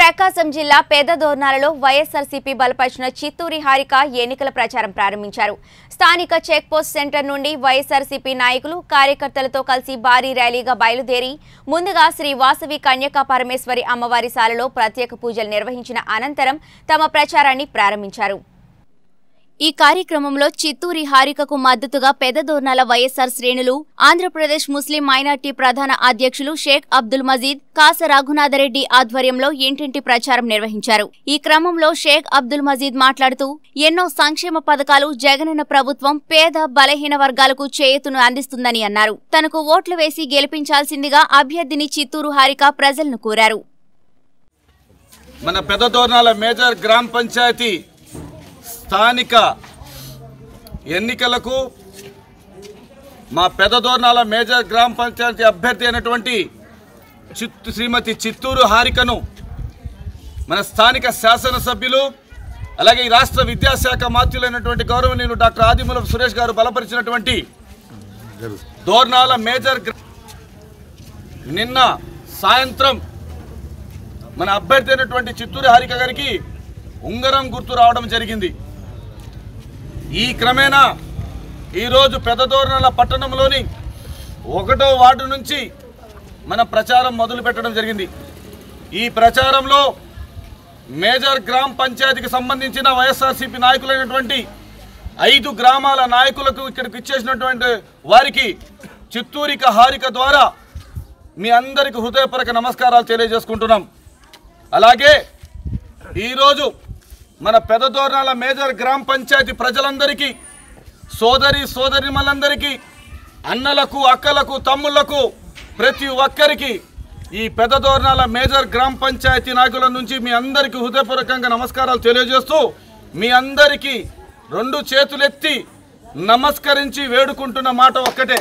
ప్రకాశం జిల్లా పెద్దదోర్నాలలో వైఎస్ఆర్సీపీ బలపరిచిన చిత్తూరి హారిక ఎన్నికల ప్రచారం ప్రారంభించారు స్థానిక చెక్పోస్ట్ సెంటర్ నుండి వైఎస్ఆర్సీపీ నాయకులు కార్యకర్తలతో కలిసి భారీ ర్యాలీగా బయలుదేరి ముందుగా శ్రీ వాసవి కన్యకా పరమేశ్వరి అమ్మవారి శాలలో ప్రత్యేక పూజలు నిర్వహించిన అనంతరం తమ ప్రచారాన్ని ప్రారంభించారు ఈ కార్యక్రమంలో చిత్తూరి హారికకు మద్దతుగా పెద్దదోర్నాల వైఎస్ఆర్ శ్రేణులు ఆంధ్రప్రదేశ్ ముస్లిం మైనార్టీ ప్రధాన అధ్యక్షులు షేక్ అబ్దుల్ మజీద్ కాస రఘునాథరెడ్డి ఆధ్వర్యంలో ఇంటింటి ప్రచారం నిర్వహించారు ఈ క్రమంలో షేక్ అబ్దుల్ మజీద్ మాట్లాడుతూ ఎన్నో సంక్షేమ పథకాలు జగనన్న ప్రభుత్వం పేద బలహీన వర్గాలకు చేయూతను అందిస్తుందని అన్నారు తనకు ఓట్లు వేసి గెలిపించాల్సిందిగా అభ్యర్థిని చిత్తూరు హారిక ప్రజలను కోరారు మన పెద్దదోర్నాల మేజర్ గ్రామ పంచాయతీ స్థానిక ఎన్నికలకు మా పెద్దదోర్నాల మేజర్ గ్రామ పంచాయతీ అభ్యర్థి అయినటువంటి చిత్తు శ్రీమతి చిత్తూరు హారికను మన స్థానిక శాసనసభ్యులు అలాగే ఈ రాష్ట్ర విద్యాశాఖ మాత్యులైనటువంటి గౌరవనీయులు డాక్టర్ ఆదిమూలపు సురేష్ గారు బలపరిచినటువంటి దోర్నాల మేజర్ గ్రా- నిన్న సాయంత్రం మన అభ్యర్థి అయినటువంటి చిత్తూరు హారిక గారికి ఉంగరం గుర్తు రావడం జరిగింది ఈ క్రమేణా ఈరోజు పెద్దదోర్నల పట్టణంలోని ఒకటో వార్డు నుంచి మన ప్రచారం మొదలు పెట్టడం జరిగింది ఈ ప్రచారంలో మేజర్ గ్రామ పంచాయతీకి సంబంధించిన వైఎస్ఆర్సీపీ నాయకులైనటువంటి ఐదు గ్రామాల నాయకులకు ఇక్కడికి ఇచ్చేసినటువంటి వారికి చిత్తూరిక హారిక ద్వారా మీ అందరికి హృదయపూర్వక నమస్కారాలు తెలియజేసుకుంటున్నాం అలాగే ఈరోజు మన పెదదోర్నాల మేజర్ గ్రామ పంచాయతీ ప్రజలందరికీ సోదరి సోదరిమలందరికీ అన్నలకు అక్కలకు తమ్ముళ్లకు ప్రతి ఒక్కరికి ఈ పెదదోర్నాల మేజర్ గ్రామ పంచాయతీ నాయకుల నుంచి మీ అందరికీ హృదయపూర్వకంగా నమస్కారాలు తెలియజేస్తూ మీ అందరికీ రెండు చేతులెత్తి నమస్కరించి వేడుకుంటున్న మాట ఒక్కటే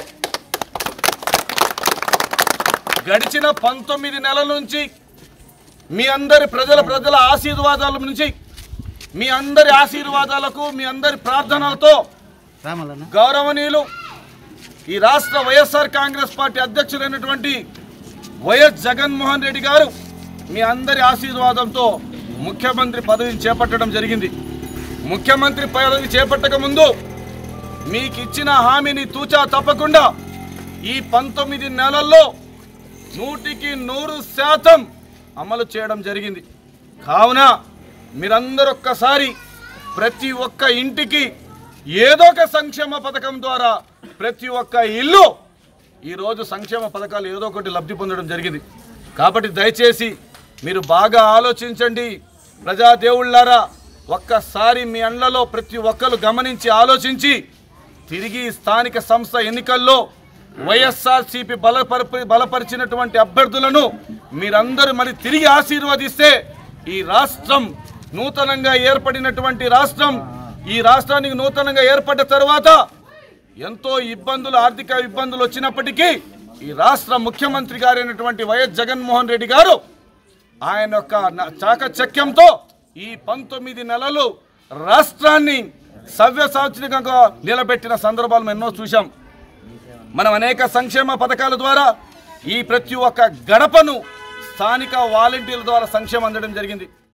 గడిచిన పంతొమ్మిది నెలల నుంచి మీ అందరి ప్రజల ప్రజల ఆశీర్వాదాల నుంచి మీ అందరి ఆశీర్వాదాలకు మీ అందరి ప్రార్థనలతో గౌరవనీయులు ఈ రాష్ట్ర వైఎస్ఆర్ కాంగ్రెస్ పార్టీ అధ్యక్షులైనటువంటి వైఎస్ జగన్మోహన్ రెడ్డి గారు మీ అందరి ఆశీర్వాదంతో ముఖ్యమంత్రి పదవిని చేపట్టడం జరిగింది ముఖ్యమంత్రి పదవి చేపట్టక ముందు మీకు ఇచ్చిన హామీని తూచా తప్పకుండా ఈ పంతొమ్మిది నెలల్లో నూటికి నూరు శాతం అమలు చేయడం జరిగింది కావున మీరందరూ ఒక్కసారి ప్రతి ఒక్క ఇంటికి ఏదో ఒక సంక్షేమ పథకం ద్వారా ప్రతి ఒక్క ఇల్లు ఈరోజు సంక్షేమ పథకాలు ఏదో ఒకటి లబ్ధి పొందడం జరిగింది కాబట్టి దయచేసి మీరు బాగా ఆలోచించండి ప్రజాదేవుళ్ళారా ఒక్కసారి మీ అండ్లలో ప్రతి ఒక్కరు గమనించి ఆలోచించి తిరిగి స్థానిక సంస్థ ఎన్నికల్లో వైఎస్ఆర్సీపీ బలపరి బలపరిచినటువంటి అభ్యర్థులను మీరందరూ మరి తిరిగి ఆశీర్వదిస్తే ఈ రాష్ట్రం నూతనంగా ఏర్పడినటువంటి రాష్ట్రం ఈ రాష్ట్రానికి నూతనంగా ఏర్పడ్డ తర్వాత ఎంతో ఇబ్బందులు ఆర్థిక ఇబ్బందులు వచ్చినప్పటికీ ఈ రాష్ట్ర ముఖ్యమంత్రి గారైనటువంటి వైఎస్ జగన్మోహన్ రెడ్డి గారు ఆయన యొక్క న- చాకచక్యంతో ఈ పంతొమ్మిది నెలలు రాష్ట్రాన్ని సవ్యసాచికంగా నిలబెట్టిన సందర్భాలు మనం ఎన్నో చూశాం మనం అనేక సంక్షేమ పథకాల ద్వారా ఈ ప్రతి ఒక్క గడపను స్థానిక వాలంటీర్ల ద్వారా సంక్షేమం అందడం జరిగింది